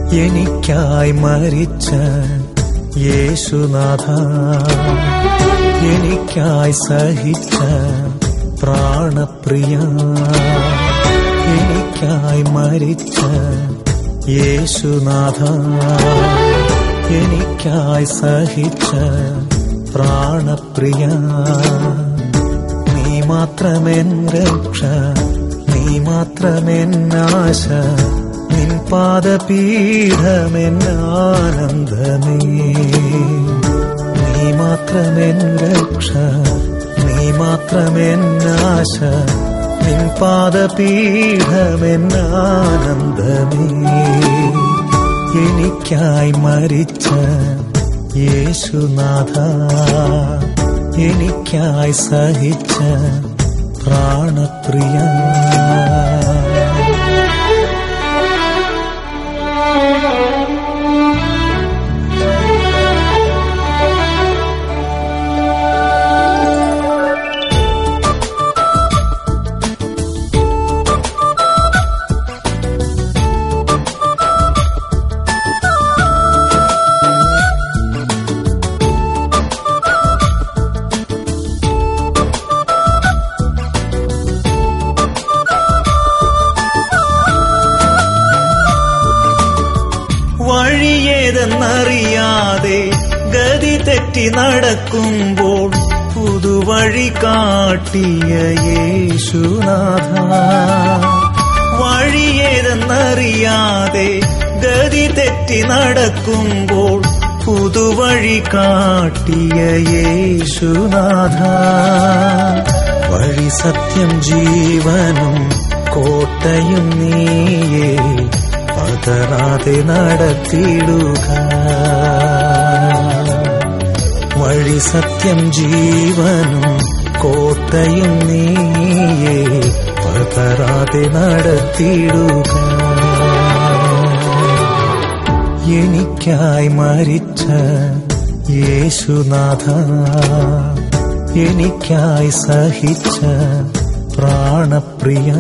എനിക്കായി മരിച്ച യേശുനാഥ എനിക്കായി സഹിച്ച പ്രാണപ്രിയ എനിക്കായി മരിച്ച യേശുനാഥ എനിക്കായി സഹിച്ച പ്രാണപ്രിയ നീ മാത്രമെൻ രക്ഷ നീ മാത്രമെന്നാശ നിൻ പാദപീഠമെന്നാനന്ദമേ നീ മാത്രമെൻ രക്ഷ നീ മാത്രമെന്നാശ നിൻ പാദപീഠമെന്നാനന്ദമേ എനിക്കായി മരിച്ച യേശുനാഥ എനിക്കായി സഹിച്ച പ്രാണപ്രിയ വഴിയേതെന്നറിയാതെ ഗതി തെറ്റി നടക്കുമ്പോൾ പുതുവഴി കാട്ടിയ യേശുനാഥ വഴിയേതെന്നറിയാതെ ഗതി തെറ്റി നടക്കുമ്പോൾ പുതുവഴി കാട്ടിയ യേശുനാഥ വഴി സത്യം ജീവനും കോട്ടയും നീയേ പതറാതെ നടത്തിയിടുക വഴി സത്യം ജീവനും കോട്ടയും നീയേ പതറാതെ നടത്തിയിടുക എനിക്കായി മരിച്ച യേശുനാഥ എനിക്കായി സഹിച്ച പ്രാണപ്രിയ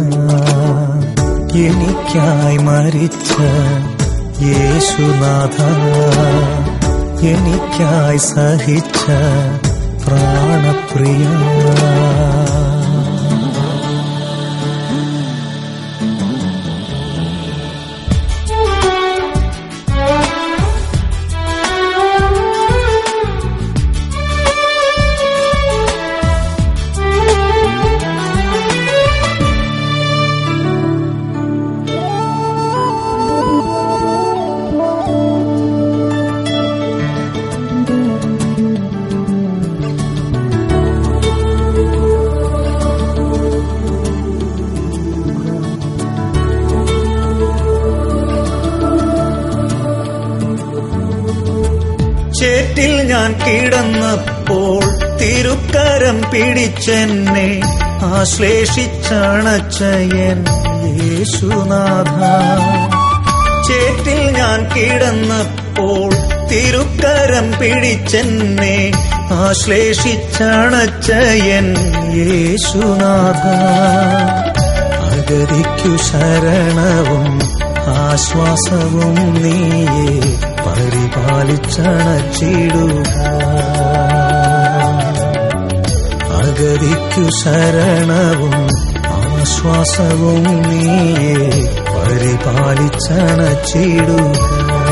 എനിക്കായി മരിച്ച യേശുനാഥ എനിക്കായി സഹിച്ച പ്രാണപ്രിയ ചേറ്റിൽ ഞാൻ കിടന്നപ്പോൾ തിരുക്കരം പിടിച്ചെന്നെ ആശ്ലേഷിച്ചണച്ചയൻ യേശുനാഥ ചേറ്റിൽ ഞാൻ കിടന്നപ്പോൾ തിരുക്കരം പിടിച്ചെന്നെ ആശ്ലേഷിച്ചണച്ചയൻ യേശുനാഥ അഗതിക്കു ശരണവും ആശ്വാസവും നീയേ പരിപാലിച്ചണച്ചിടുക അഗതിക്കു ശരണവും ആശ്വാസവും നീയേ പരിപാലിച്ചണച്ചിടുക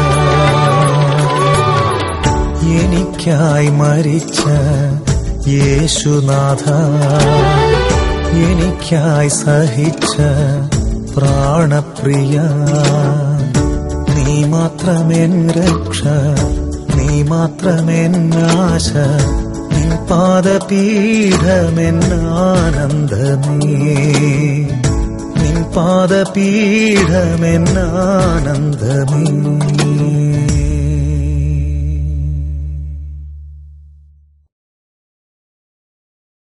എനിക്കായി മരിച്ച യേശുനാഥ എനിക്കായി സഹിച്ച പ്രാണപ്രിയ നീ മാത്രമെൻ രക്ഷ നീ മാത്രമെന്നാശ നിൻ പാദപീഠമെന്നാനന്ദമേ നിൻ പാദപീഠമെന്നാനന്ദമേ